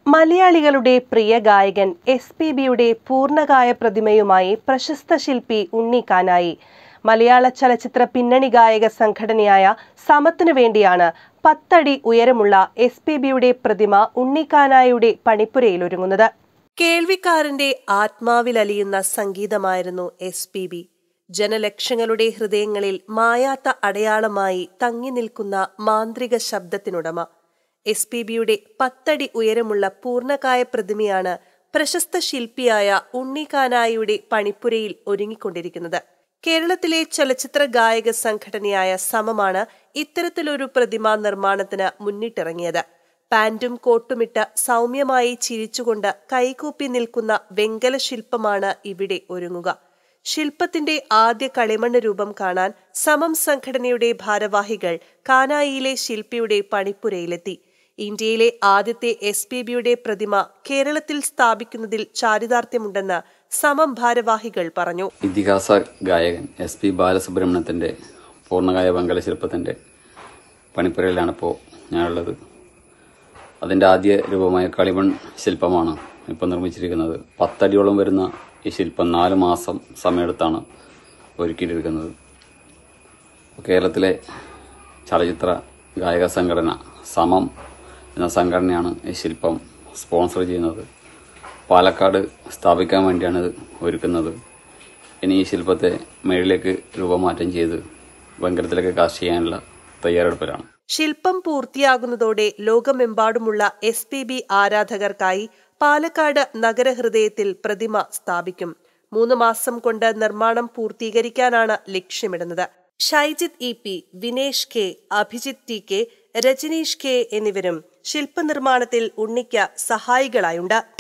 മലയാളികളുടെ പ്രിയ ഗായകൻ S P ബിയുടെ പൂർണ്ണകായ പ്രതിമയുമായി പ്രശസ്ത ശില്പി ഉണ്ണിക്കാനായി മലയാള ചലച്ചിത്ര പിന്നണി ഗായക സംഘടനയായ സമത്തിനു വേണ്ടിയാണ് പത്തടി ഉയരമുള്ള എസ് പി ബിയുടെ പ്രതിമ ഉണ്ണിക്കാനായുടെ പണിപ്പുരയിൽ ഒരുങ്ങുന്നത് കേൾവിക്കാരന്റെ ആത്മാവിലലിയുന്ന സംഗീതമായിരുന്നു എസ് പി ബി ജനലക്ഷങ്ങളുടെ ഹൃദയങ്ങളിൽ മായാത്ത അടയാളമായി തങ്ങി നിൽക്കുന്ന മാന്ത്രിക ശബ്ദത്തിനുടമ എസ് പി ബിയുടെ പത്തടി ഉയരമുള്ള പൂർണ്ണകായ പ്രതിമയാണ് പ്രശസ്ത ശില്പിയായ ഉണ്ണിക്കാനായിയുടെ പണിപ്പുരയിൽ ഒരുങ്ങിക്കൊണ്ടിരിക്കുന്നത് കേരളത്തിലെ ചലച്ചിത്ര ഗായക സംഘടനയായ സമമാണ് ഇത്തരത്തിലൊരു പ്രതിമാ നിർമ്മാണത്തിന് മുന്നിട്ടിറങ്ങിയത് പാന്റും കോട്ടുമിട്ട് സൗമ്യമായി ചിരിച്ചുകൊണ്ട് കൈകൂപ്പി നിൽക്കുന്ന വെങ്കല ശില്പമാണ് ഇവിടെ ഒരുങ്ങുക ശില്പത്തിന്റെ ആദ്യ കളിമണ്ണ് രൂപം കാണാൻ സമം സംഘടനയുടെ ഭാരവാഹികൾ കാനായിയിലെ ശില്പിയുടെ പണിപ്പുരയിലെത്തി ഇന്ത്യയിലെ ആദ്യത്തെ എസ് പി ബിയുടെ പ്രതിമ കേരളത്തിൽ സ്ഥാപിക്കുന്നതിൽ ചാരിതാർത്ഥ്യമുണ്ടെന്ന് സമം ഭാരവാഹികൾ പറഞ്ഞു ഇതിഹാസ ഗായകൻ എസ് പി ബാലസുബ്രഹ്മണ്യത്തിൻ്റെ പൂർണ്ണകായ വെങ്കല ശില്പത്തിൻ്റെ പണിപ്പുരയിലാണ് ഇപ്പോൾ ഞാനുള്ളത് അതിൻ്റെ ആദ്യ രൂപമായ കളിമൺ ശില്പമാണ് ഇപ്പോൾ നിർമ്മിച്ചിരിക്കുന്നത് പത്തടിയോളം വരുന്ന ഈ ശില്പം നാല് മാസം സമയമെടുത്താണ് ഒരുക്കിയിട്ടിരിക്കുന്നത് കേരളത്തിലെ ചലച്ചിത്ര ഗായക സംഘടന സമം എന്ന സംഘടനയാണ് ഈ ശില്പം സ്പോൺസർ ചെയ്യുന്നത് പാലക്കാട് സ്ഥാപിക്കാൻ വേണ്ടിയാണ് ഇത് ഒരുക്കുന്നത് ഇനി ഈ ശില്പത്തെ മേളിലേക്ക് രൂപമാറ്റം ചെയ്ത് വെങ്കലത്തിലേക്ക് കാസ്റ്റ് ചെയ്യാനുള്ള തയ്യാറെടുപ്പിലാണ് ശില്പം പൂർത്തിയാകുന്നതോടെ ലോകമെമ്പാടുമുള്ള എസ് പി ബി ആരാധകർക്കായി പാലക്കാട് നഗരഹൃദയത്തിൽ പ്രതിമ സ്ഥാപിക്കും മൂന്ന് മാസം കൊണ്ട് നിർമ്മാണം പൂർത്തീകരിക്കാനാണ് ലക്ഷ്യമിടുന്നത് Shaijith E P Vinesh K Abhijith T K Rajaneesh K എന്നിവരും ശില്പനിർമ്മാണത്തിൽ ഉണ്ണിക്ക് സഹായികളായുണ്ട്